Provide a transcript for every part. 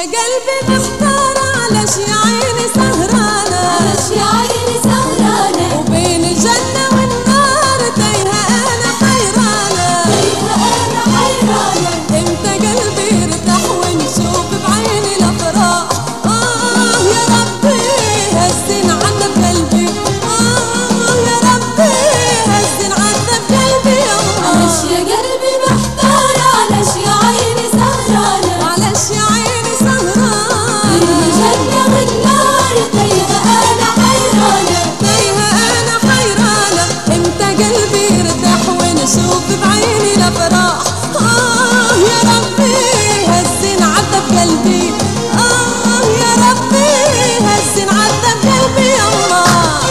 يا قلبي محتار على شي عيني سهرانة عاش يا عيني سهرانة وبين الجنة والنار تايهة أنا حيرانة فيها أنا حيرانة امتى قلبي يرتاح ونشوف بعيني الأفراح آه يا ربي هزن عذب قلبي آه يا ربي هزن عذب قلبي يا عاش الله يا قلبي محتار عاش يا عيني سهرانة معلش يا عيني سهرانة الجنة والنار تايهة أنا حيرانة تايهة أنا حيرانة امتى قلبي يرتاح ونشوف بعيني الأفراح آه يا ربي هزن عذب قلبي آه يا ربي هزن عذب قلبي يا الله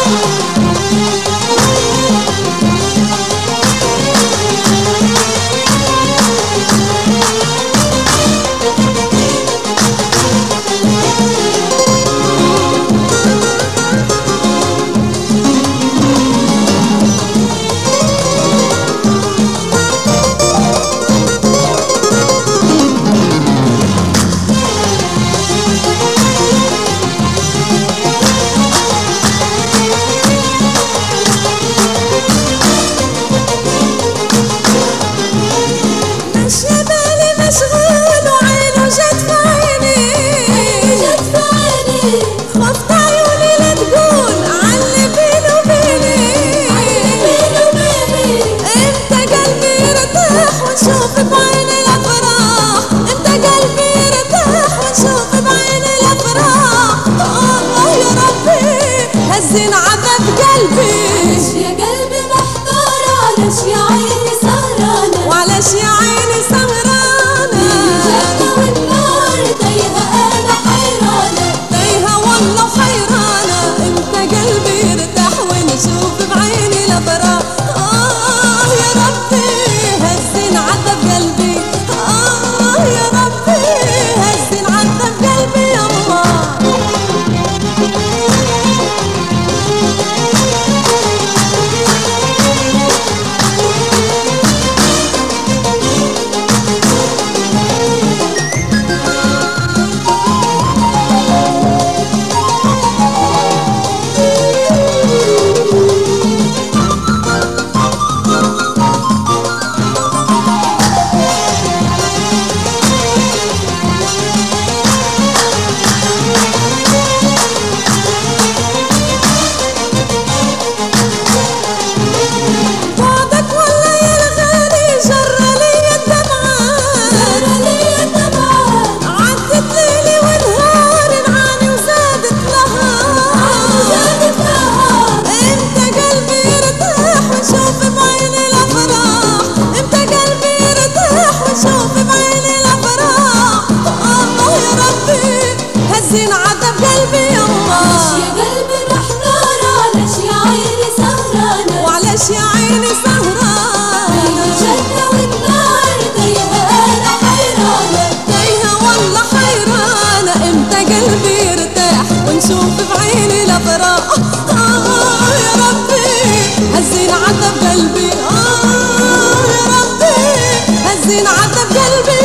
ماشية بالي مشغول وعينه جت في عيني جت في عيني خفت عيوني لا تقول علي بيني وبيني بيني وبيني امتى قلبي يرتاح ونشوف بعيني الافراح امتى قلبي يرتاح ونشوف بعيني الافراح الله يا ربي هزن عذاب قلبي عاش يا قلبي محتار عاش يا عيني سهرانة وعلاش يا عيني سهرانة الجنة والنار تايهة أنا حيرانة تايهة والله حيرانة امتى قلبي يرتاح ونشوف بعيني الافراح آه يا ربي هزن عذب قلبي آه يا ربي هزن عذب قلبي يا الله بعدك والله يا الغالي جرى لي الدمعات ترى لي الدمعات عدت ليلي ونهار نعاني وزادت نهار زادت نهار امتى قلبي يرتاح ونشوف بعيني الافراح امتى قلبي يرتاح ونشوف بعيني الافراح الله يا ربي هزين عذب قلبي يا عاش الله يا قلبي محتار عاش يا عيني سهرانة وعلاش يا عيني سهرانة الجنة والنار تايهة أنا حيرانة تايهة والله حيرانة امتى قلبي يرتاح ونشوف بعيني الافراح آه يا ربي هزين عذب قلبي آه يا ربي هزين عذب قلبي